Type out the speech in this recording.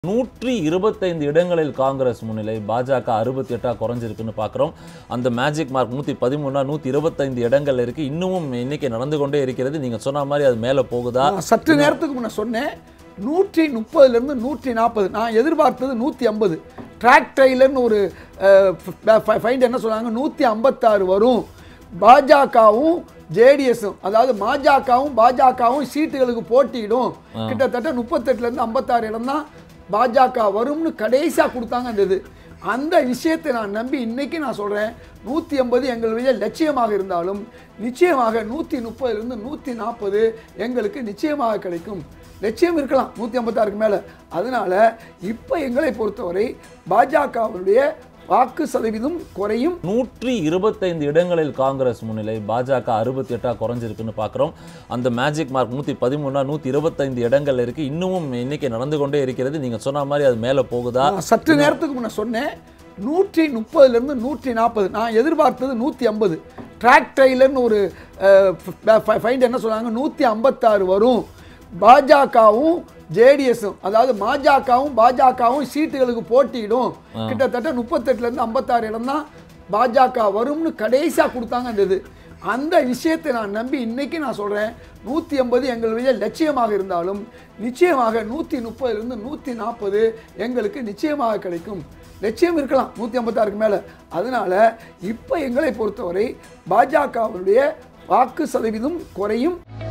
நூற்றி இருபத்தைந்து இடங்களில் காங்கிரஸ் முன்னிலை பாஜக அறுபத்தி எட்டா குறைஞ்சிருக்குன்னு பார்க்குறோம் அந்த மேஜிக் மார்க் நூற்றி பதிமூணா நூற்றி இருபத்தைந்து இடங்கள் இருக்கு இன்னமும் எண்ணிக்கை நடந்து கொண்டே இருக்கிறது நீங்க சொன்ன மாதிரி அது மேலே போகுதா நான் சற்று நேரத்துக்கு முன்ன சொன்னேன் நூற்றி முப்பதுலேருந்து நூற்றி நாற்பது நான் எதிர்பார்த்தது நூற்றி ஐம்பது ட்ராக் ட்ரெயிலர்னு ஒரு ஃபைண்ட் என்ன சொன்னாங்க நூற்றி ஐம்பத்தாறு வரும் பாஜகவும் ஜேடிஎஸும் அதாவது பாஜகவும் பாஜகவும் சீட்டுகளுக்கு போட்டியிடும் கிட்டத்தட்ட முப்பத்தெட்டுலேருந்து ஐம்பத்தாறு இடம் தான் பாஜக வரும்னு கடைசியாக கொடுத்தாங்க அந்த இது அந்த விஷயத்தை நான் நம்பி இன்னைக்கு நான் சொல்கிறேன் நூற்றி ஐம்பது எங்களுடைய லட்சியமாக இருந்தாலும் நிச்சயமாக நூற்றி முப்பதுலேருந்து நூற்றி நாற்பது எங்களுக்கு நிச்சயமாக கிடைக்கும் லட்சியம் இருக்கலாம் நூற்றி ஐம்பத்தாறுக்கு மேலே அதனால இப்போ எங்களை பொறுத்தவரை பாஜகவுடைய வாக்கு சதவீதம் குறையும் நூற்றி இருபத்தைந்து இடங்களில் காங்கிரஸ் முன்னிலை பாஜக அறுபத்தி எட்டா குறைஞ்சிருக்குன்னு பார்க்குறோம் அந்த மேஜிக் மார்க் நூற்றி பதிமூணா நூற்றி இருபத்தைந்து இடங்கள் இருக்கு இன்னமும் எண்ணிக்கை நடந்து கொண்டே இருக்கிறது நீங்க சொன்ன மாதிரி அது மேலே போகுதா நான் சற்று நேரத்துக்கு முன்ன சொன்னேன் நூற்றி முப்பதுலேருந்து நூற்றி நாற்பது நான் எதிர்பார்த்தது நூற்றி ஐம்பது ட்ராக் ட்ரெயிலர்னு ஒரு ஃபைண்ட் என்ன சொன்னாங்க நூற்றி ஐம்பத்தாறு வரும் பாஜகவும் ஜேடிஎஸும் அதாவது பாஜகவும் பாஜகவும் சீட்டுகளுக்கு போட்டியிடும் கிட்டத்தட்ட முப்பத்தெட்டுலேருந்து ஐம்பத்தாறு இடம் தான் பாஜக வரும்னு கடைசியாக கொடுத்தாங்க அந்த இது அந்த விஷயத்தை நான் நம்பி இன்னைக்கு நான் சொல்கிறேன் நூற்றி ஐம்பது எங்களுடைய லட்சியமாக இருந்தாலும் நிச்சயமாக நூற்றி முப்பதுலேருந்து நூற்றி நாற்பது எங்களுக்கு நிச்சயமாக கிடைக்கும் லட்சியம் இருக்கலாம் நூற்றி ஐம்பத்தாறுக்கு மேலே அதனால இப்போ எங்களை பொறுத்தவரை பாஜகவுடைய வாக்கு சதவீதம் குறையும்